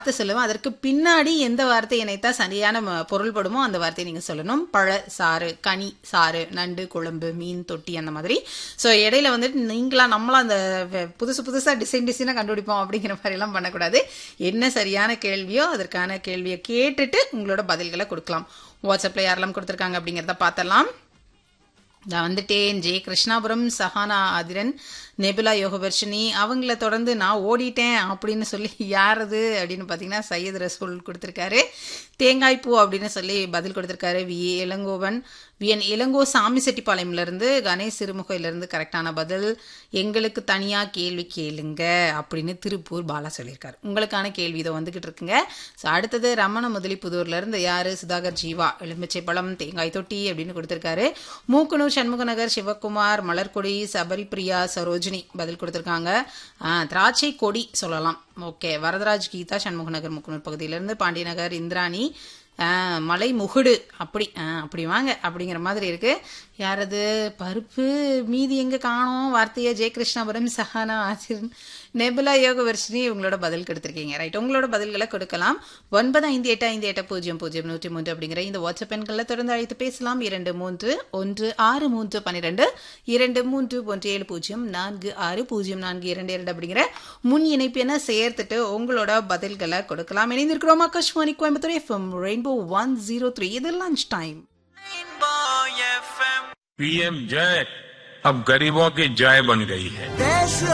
வார்த்தை சொல்லுவேன் அதற்கு பின்னாடி எந்த வார்த்தை இணைத்தா சரியான ம- பொருள்படுமோ அந்த வார்த்தையை நீங்க சொல்லணும் பழ சாறு கனி சாறு நண்டு குழம்பு மீன் தொட்டி அந்த மாதிரி ஸோ இடையில வந்துட்டு நீங்களா நம்மளா அந்த வெ- புதுசு புதுசா டிசைன் டிசைனா கண்டுபிடிப்போம் அப்படிங்கிற மாதிரி எல்லாம் பண்ணக்கூடாது என்ன சரியான கேள்வியோ அதற்கான கேள்வியை கேட்டுட்டு உங்களோட பதில்களை கொடுக்கலாம் வாட்ஸ்அப்ல யாரெல்லாம் கொடுத்துருக்காங்க அப்படிங்கிறத பார்த்தலாம் நான் வந்துட்டேன் ஜெய கிருஷ்ணாபுரம் சஹானா அதிரன் நெபுலா யோகவர்ஷினி அவங்கள தொடர்ந்து நான் ஓடிட்டேன் அப்படின்னு சொல்லி யாரது அப்படின்னு பார்த்தீங்கன்னா சையத் ரசூல் கொடுத்துருக்காரு தேங்காய் பூ அப்படின்னு சொல்லி பதில் கொடுத்துருக்காரு வி இளங்கோவன் விஎன் இளங்கோ சாமி செட்டிப்பாளையம்ல இருந்து கணேஷ் சிறுமுகையில இருந்து கரெக்டான பதில் எங்களுக்கு தனியா கேள்வி கேளுங்க அப்படின்னு திருப்பூர் பாலா சொல்லியிருக்காரு உங்களுக்கான கேள்வி இதை வந்துகிட்டு இருக்குங்க ஸோ அடுத்தது ரமண முதலிப்புதூர்ல இருந்து யாரு சுதாகர் ஜீவா எலுமிச்சை பழம் தேங்காய் தொட்டி அப்படின்னு கொடுத்திருக்காரு மூக்கனூர் சண்முகநகர் சிவகுமார் மலர்கொடி சபரி பிரியா சரோஜினி பதில் கொடுத்திருக்காங்க ஆ, திராட்சை கொடி சொல்லலாம் ஓகே வரதராஜ் கீதா சண்முகநகர் மூக்கனூர் பகுதியிலிருந்து பாண்டியநகர் இந்திராணி ஆ, மலை முகுடு அப்படி ஆ, அப்படி வாங்க அப்படிங்கிற மாதிரி இருக்கு யாரது பருப்பு மீதி எங்க காணோம் வார்த்தையை ஜெயகிருஷ்ணபுரம் சஹானா ஆசிரியன் நெபுலா யோகவர்ஷினி உங்களோட பதில் கொடுத்துருக்கீங்க ரைட் உங்களோட பதில்களை கொடுக்கலாம் ஒன்பது ஐந்து எட்டு ஐந்து எட்டு பூஜ்ஜியம் பூஜ்ஜியம் நூற்றி மூன்று அப்படிங்கிற இந்த வாட்ஸ்அப் எண்களில் தொடர்ந்து அழைத்து பேசலாம் இரண்டு மூன்று ஒன்று ஆறு மூன்று பன்னிரெண்டு இரண்டு மூன்று ஒன்று ஏழு பூஜ்ஜியம் நான்கு ஆறு பூஜ்ஜியம் நான்கு இரண்டு இரண்டு அப்படிங்கிற முன் இணைப்பு என சேர்த்துட்டு உங்களோட பதில்களை கொடுக்கலாம் இணைந்திருக்கிறோம் Akashvani Coimbatore FM rainbow one zero three இது லஞ்ச் டைம் पीएम जय अब गरीबों की जय बन गई है देश